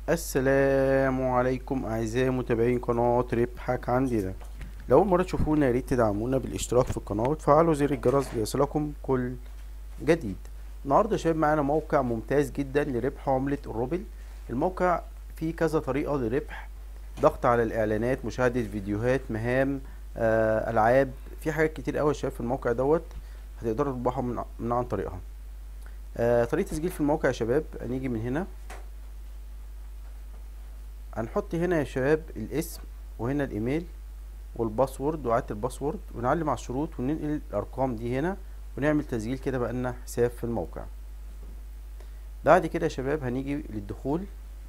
السلام عليكم اعزائي متابعين قناة ربحك عندنا لو اول مرة تشوفونا يا ريت تدعمونا بالاشتراك في القناة وتفعلوا زر الجرس ليصلكم كل جديد النهاردة يا شباب معانا موقع ممتاز جدا لربح عملة الروبل الموقع فيه كذا طريقة لربح ضغط على الاعلانات مشاهدة فيديوهات مهام آه، العاب في حاجات كتير قوي يا شباب في الموقع دوت هتقدروا تربحوا من, من عن طريقها آه، طريقة تسجيل في الموقع يا شباب هنيجي من هنا هنحط هنا يا شباب الاسم وهنا الايميل والباسورد وعادة الباسورد ونعلم على الشروط وننقل الارقام دي هنا ونعمل تسجيل كده بقى لنا حساب في الموقع بعد كده يا شباب هنيجي للدخول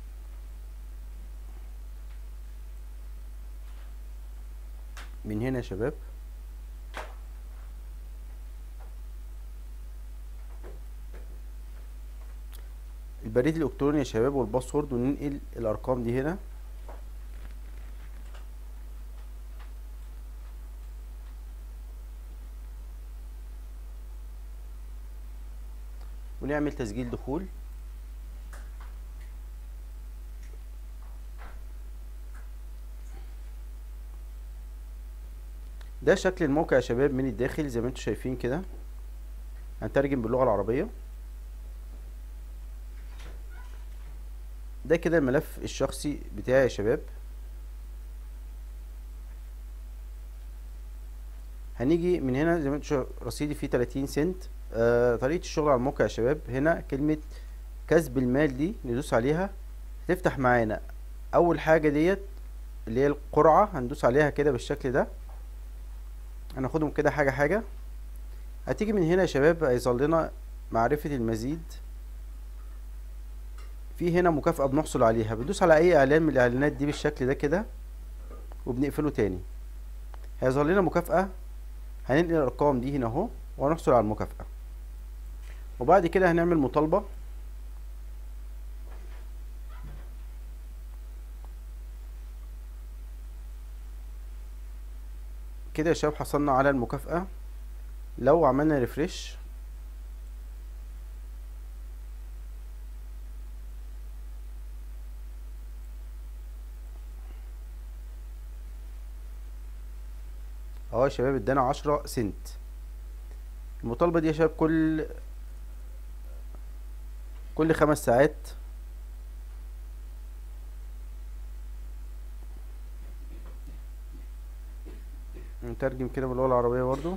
من هنا يا شباب البريد الالكتروني يا شباب والباسورد وننقل الارقام دي هنا ونعمل تسجيل دخول ده شكل الموقع يا شباب من الداخل زي ما انتم شايفين كده هنترجم باللغة العربية ده كده الملف الشخصي بتاعي يا شباب هنيجي من هنا زي ما انتم رصيدي فيه 30 سنت آه طريقة الشغل على الموقع يا شباب هنا كلمة كسب المال دي ندوس عليها هتفتح معانا اول حاجة ديت اللي هي القرعة هندوس عليها كده بالشكل ده هناخدهم كده حاجة حاجة هتيجي من هنا يا شباب هيظل لنا معرفة المزيد في هنا مكافأة بنحصل عليها بندوس على أي إعلان من الإعلانات دي بالشكل ده كده وبنقفله تاني هيظهر لنا مكافأة هننقل الأرقام دي هنا أهو وهنحصل على المكافأة وبعد كده هنعمل مطالبة كده يا شباب حصلنا على المكافأة لو عملنا ريفريش اهو يا شباب ادانا عشرة سنت المطالبة دي يا شباب كل كل خمس ساعات نترجم كده باللغة العربية برضو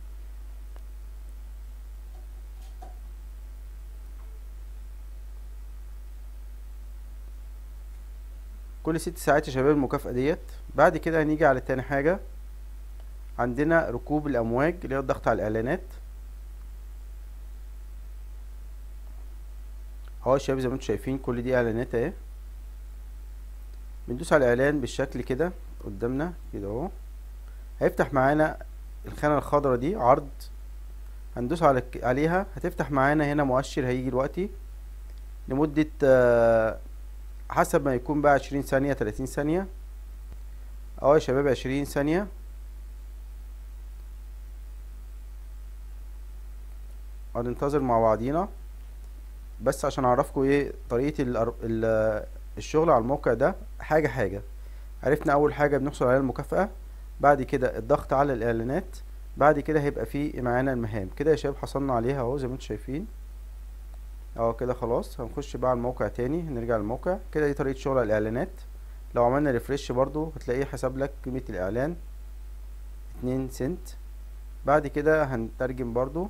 كل ست ساعات يا شباب المكافأة ديت بعد كده هنيجي على تاني حاجة عندنا ركوب الأمواج اللي هي الضغط على الإعلانات اهو يا شباب زي ما انتم شايفين كل دي إعلانات اهي بندوس على الإعلان بالشكل كده قدامنا كده اهو هيفتح معانا الخانة الخضرا دي عرض هندوس على عليها هتفتح معانا هنا مؤشر هيجي دلوقتي لمدة آه حسب ما يكون بقى عشرين ثانية تلاتين ثانية اهو يا شباب عشرين ثانية هننتظر مع بعضينا بس عشان اعرفكم ايه طريقة الأر... ال... الشغل على الموقع ده حاجة حاجة عرفنا اول حاجة بنحصل عليها المكافأة بعد كده الضغط على الاعلانات بعد كده هيبقى فيه معانا المهام كده يا شباب حصلنا عليها اهو زي ما انتم شايفين اهو كده خلاص هنخش بقى على الموقع تاني هنرجع للموقع كده دي طريقة شغل على الاعلانات لو عملنا ريفرش برضو هتلاقيه حسب لك قيمة الاعلان اتنين سنت بعد كده هنترجم برضو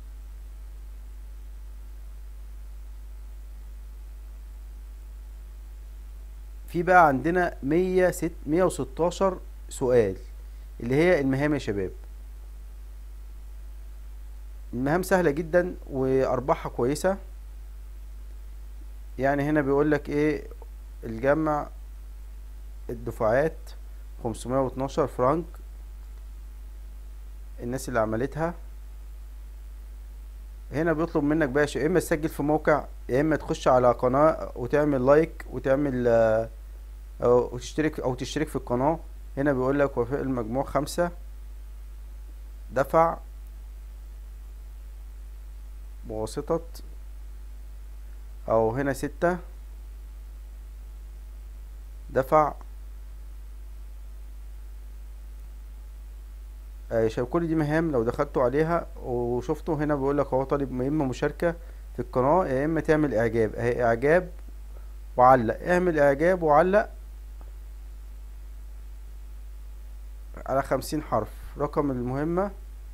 في بقى عندنا مية ست مية وستاشر سؤال اللي هي المهام يا شباب المهام سهلة جدا وأرباحها كويسة يعني هنا بيقول لك ايه الجمع الدفعات خمسمية واتناشر فرنك الناس اللي عملتها هنا بيطلب منك بقى يا اما تسجل في موقع يا اما تخش على قناة وتعمل لايك وتعمل او تشترك او تشترك في القناة هنا بيقول لك وفاء المجموع خمسة دفع بواسطة او هنا ستة دفع آه، شايف كل دي مهام لو دخلتوا عليها وشفتوا هنا بيقول لك هو طالب يا اما مشاركة في القناة يا اما تعمل اعجاب اهي اعجاب وعلق اعمل اعجاب وعلق على خمسين حرف رقم المهمة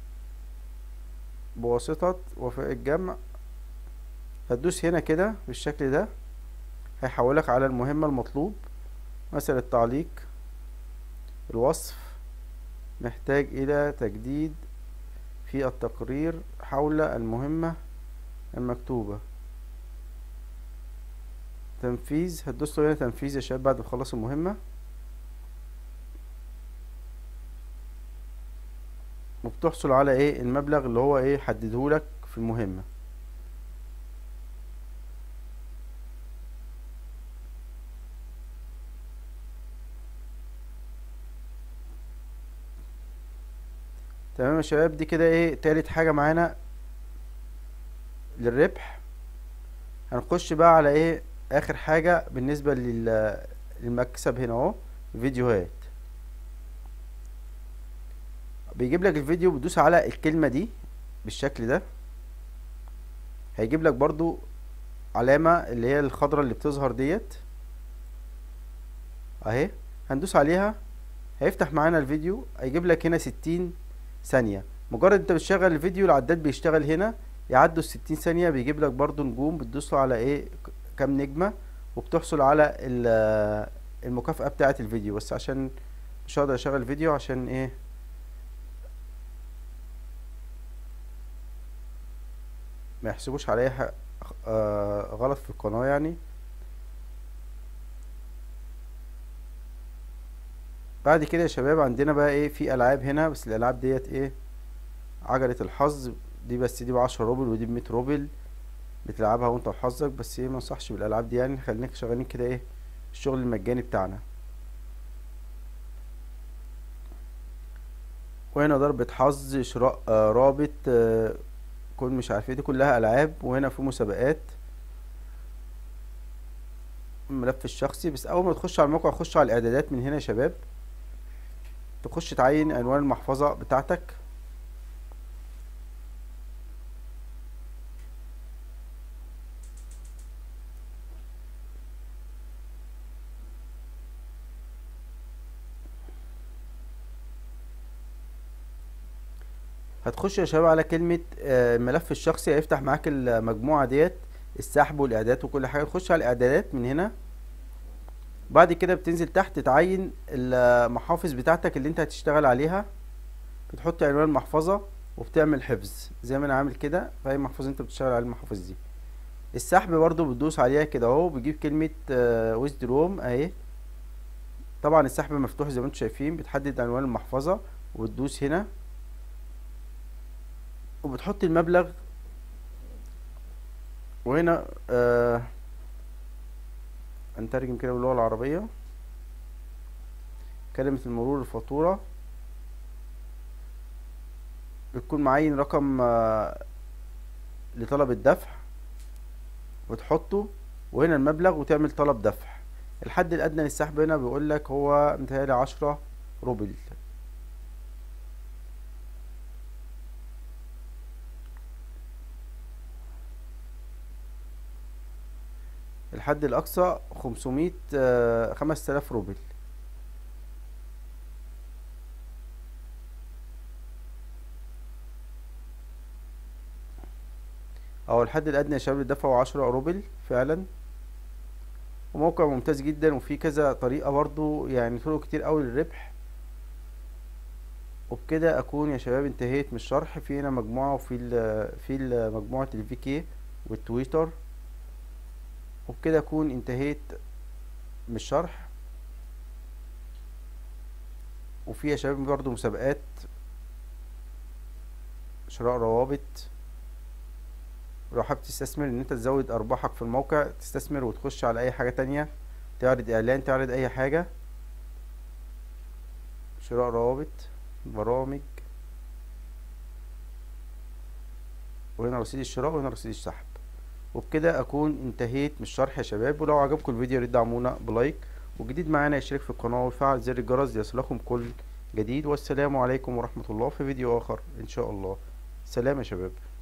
بواسطة وفاء الجمع هتدوس هنا كده بالشكل ده هيحولك على المهمة المطلوب مثلا التعليق الوصف محتاج إلى تجديد في التقرير حول المهمة المكتوبة تنفيذ هتدوسوا هنا تنفيذ يا شباب بعد ما تخلصوا المهمة وبتحصل على ايه المبلغ اللي هو ايه حددهولك في المهمة تمام يا شباب دي كده ايه تالت حاجة معانا للربح هنخش بقى على ايه اخر حاجة بالنسبة لل- للمكسب هنا اهو فيديوهات بيجيب لك الفيديو بتدوس على الكلمة دي بالشكل ده هيجيب لك برضو علامة اللي هي الخضرة اللي بتظهر ديت اهي هندوس عليها هيفتح معانا الفيديو هيجيب لك هنا ستين ثانية مجرد انت بتشغل الفيديو العداد بيشتغل هنا يعدوا الستين ثانية بيجيب لك برضو نجوم بتدوس له على ايه ك- كام نجمة وبتحصل على ال- المكافأة بتاعة الفيديو بس عشان مش هقدر اشغل الفيديو عشان ايه ما يحسبوش عليا ح- آه غلط في القناة يعني بعد كده يا شباب عندنا بقى ايه في العاب هنا بس الالعاب ديت ايه عجلة الحظ دي بس دي بعشرة روبل ودي بمية روبل بتلعبها وانت وحظك بس ايه منصحش بالالعاب دي يعني خلينا شغالين كده ايه الشغل المجاني بتاعنا وهنا ضربة حظ شراء آه رابط آه كل مش عارف ايه دي كلها العاب وهنا في مسابقات الملف الشخصي بس اول ما تخش على الموقع خش على الاعدادات من هنا يا شباب تخش تعين عنوان المحفظة بتاعتك هتخش يا شباب على كلمة آه، الملف الشخصي هيفتح معاك المجموعة ديت السحب والاعدادات وكل حاجة تخش على الاعدادات من هنا بعد كده بتنزل تحت تعين المحافظ بتاعتك اللي انت هتشتغل عليها بتحط عنوان المحفظة وبتعمل حفظ زي ما انا عامل كده في اي محفظة انت بتشتغل على المحافظ دي السحب برضو بتدوس عليها كده اهو بيجيب كلمة ويزدروم اهي طبعا السحب مفتوح زي ما انتم شايفين بتحدد عنوان المحفظة وتدوس هنا وبتحط المبلغ وهنا آه هنترجم كده باللغة العربية كلمة المرور الفاتورة بتكون معين رقم آه لطلب الدفع وتحطه وهنا المبلغ وتعمل طلب دفع الحد الأدنى للسحب هنا بيقول لك هو متهيألي عشرة روبل الحد الأقصى خمسمية خمس تلاف روبل أو الحد الأدنى يا شباب للدفع هو عشرة روبل فعلا وموقع ممتاز جدا وفيه كذا طريقة برضو يعني طرق كتير أوي للربح وبكده أكون يا شباب انتهيت من الشرح في هنا مجموعة وفي ال في ال مجموعة الفي كي والتويتر وبكده أكون انتهيت من الشرح وفي يا شباب برضو مسابقات شراء روابط لو حابب تستثمر ان انت تزود ارباحك في الموقع تستثمر وتخش على اي حاجة تانية تعرض اعلان تعرض اي حاجة شراء روابط برامج وهنا رصيد الشراء وهنا رصيد السحب وبكده اكون انتهيت من الشرح يا شباب ولو عجبكم الفيديو يا ريت تدعمونا بلايك والجديد معانا يشترك في القناة ويفعل زر الجرس ليصلكم كل جديد والسلام عليكم ورحمة الله في فيديو آخر إن شاء الله سلام يا شباب